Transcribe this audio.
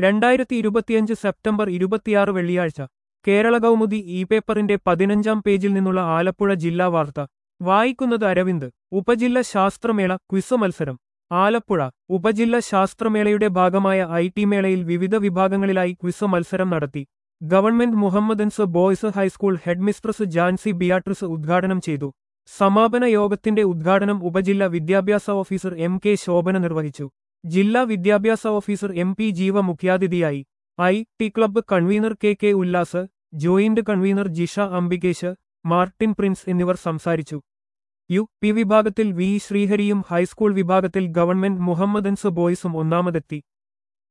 രണ്ടായിരത്തി ഇരുപത്തിയഞ്ച് സെപ്റ്റംബർ ഇരുപത്തിയാറ് വെള്ളിയാഴ്ച കേരള കൗമുദി ഇ പേപ്പറിന്റെ പതിനഞ്ചാം പേജിൽ നിന്നുള്ള ആലപ്പുഴ ജില്ലാ വാർത്ത വായിക്കുന്നത് അരവിന്ദ് ഉപജില്ല ശാസ്ത്രമേള ക്വിസ് മത്സരം ആലപ്പുഴ ഉപജില്ല ശാസ്ത്രമേളയുടെ ഭാഗമായ ഐ ടി മേളയിൽ വിവിധ വിഭാഗങ്ങളിലായി ക്വിസ് മത്സരം നടത്തി government Mohammedans boys high school headmistress Jancy Beatrice ഉദ്ഘാടനം ചെയ്തു സമാപന യോഗത്തിന്റെ ഉദ്ഘാടനം ഉപജില്ല വിദ്യാഭ്യാസ ഓഫീസർ എം കെ ശോഭന നിർവഹിച്ചു ജില്ലാ വിദ്യാഭ്യാസ ഓഫീസർ എം പി ജീവ മുഖ്യാതിഥിയായി I T club convener K K Ullas joint convener Jisha Ambikesh Martin Prince എന്നിവർ സംസാരിച്ചു യു പി വിഭാഗത്തിൽ വി ശ്രീഹരിയും ഹൈസ്കൂൾ വിഭാഗത്തിൽ ഗവൺമെന്റ് മുഹമ്മദൻസ് ബോയ്സും ഒന്നാമതെത്തി